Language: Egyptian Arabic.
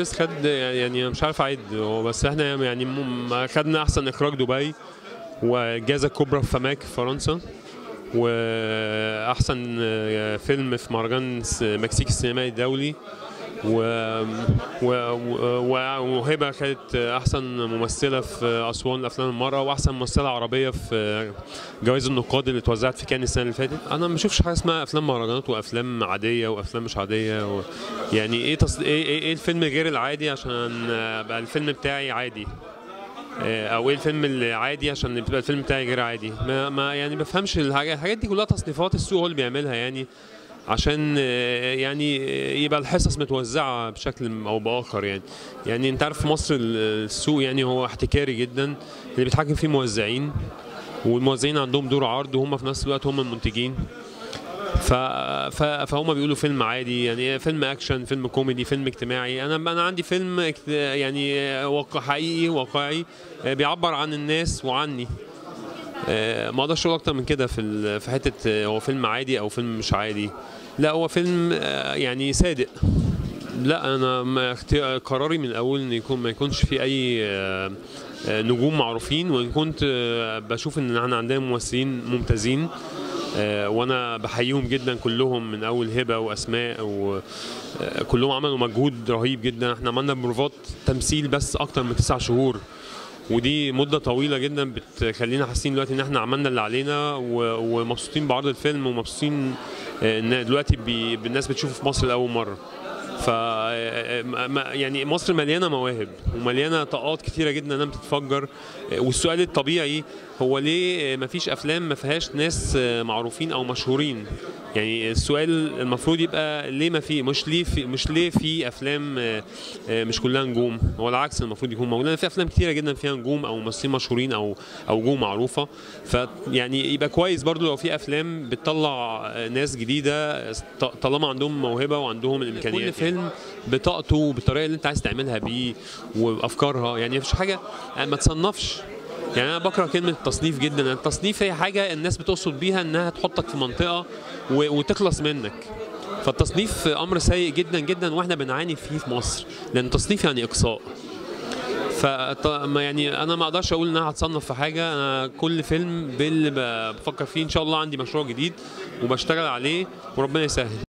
فارس خد يعني مش عارف اعد هو بس احنا يعني م- خدنا احسن اخراج دبي والجائزه الكبرى في فماك في فرنسا واحسن فيلم في مهرجان س- مكسيك السينمائي الدولي و... و... و... وهبه خدت احسن ممثله في اسوان لافلام المراه واحسن ممثله عربيه في جوائز النقاد اللي اتوزعت في كان السنه اللي فاتت انا ما بشوفش حاجه اسمها افلام مهرجانات وافلام عاديه وافلام مش عاديه و... يعني ايه, تص... ايه ايه إيه الفيلم غير العادي عشان ابقى الفيلم بتاعي عادي آه، او ايه الفيلم العادي عشان يبقى الفيلم بتاعي غير عادي ما, ما يعني بفهمش الحاجات الحاجات دي كلها تصنيفات السوق هو اللي بيعملها يعني عشان آه، يعني يبقى الحصص متوزعه بشكل او باخر يعني يعني انت عارف في مصر ال- السوق يعني هو احتكاري جدا اللي بيتحكم فيه موزعين والموزعين عندهم دور عرض وهم في نفس الوقت هم المنتجين ف... ف... فهم بيقولوا فيلم عادي يعني فيلم اكشن فيلم كوميدي فيلم اجتماعي انا انا عندي فيلم اكت- يعني واقع حقيقي واقعي بيعبر عن الناس وعني آه، ما اقدرش اقول اكتر من كده في ال- في حته آه، هو فيلم عادي او فيلم مش عادي لا هو فيلم آه، يعني صادق لا انا ما اخت- قراري من الاول ان يكون ما يكونش في اي آه، آه، نجوم معروفين وان كنت آه، بشوف ان احنا عندنا ممثلين ممتازين آه، وانا بحييهم جدا كلهم من اول هبه واسماء وكلهم عملوا مجهود رهيب جدا احنا عملنا بروفات تمثيل بس اكتر من تسع شهور ودي مده طويله جدا بتخلينا حاسين دلوقتي ان احنا عملنا اللي علينا و- ومبسوطين بعرض الفيلم ومبسوطين آه، ان دلوقتي بي- الناس بتشوفه في مصر لاول مره ف ما- يعني مصر مليانه مواهب ومليانه طاقات كتيره جدا انها بتتفجر والسؤال الطبيعي هو ليه ما فيش افلام ما فيهاش ناس معروفين او مشهورين يعني السؤال المفروض يبقى ليه ما في مش ليه في مش ليه في افلام مش كلها نجوم هو العكس المفروض يكون موجود لأن في افلام كتيره جدا فيها نجوم او ممثلين مشهورين او او نجوم معروفه فيعني يبقى كويس برضو لو في افلام بتطلع ناس جديده طالما عندهم موهبه وعندهم الامكانيات كل فيلم بطاقته وبالطريقه اللي انت عايز تعملها بيه وافكارها يعني مفيش حاجه ما تصنفش يعني انا بكره كلمه التصنيف جدا التصنيف هي حاجه الناس بتقصد بيها انها تحطك في منطقه و- وتخلص منك فالتصنيف امر سيء جدا جدا واحنا بنعاني فيه في مصر لان التصنيف يعني اقصاء ف يعني انا ما اقدرش اقول انها هتصنف في حاجه انا كل فيلم باللي بفكر فيه ان شاء الله عندي مشروع جديد وبشتغل عليه وربنا يسهل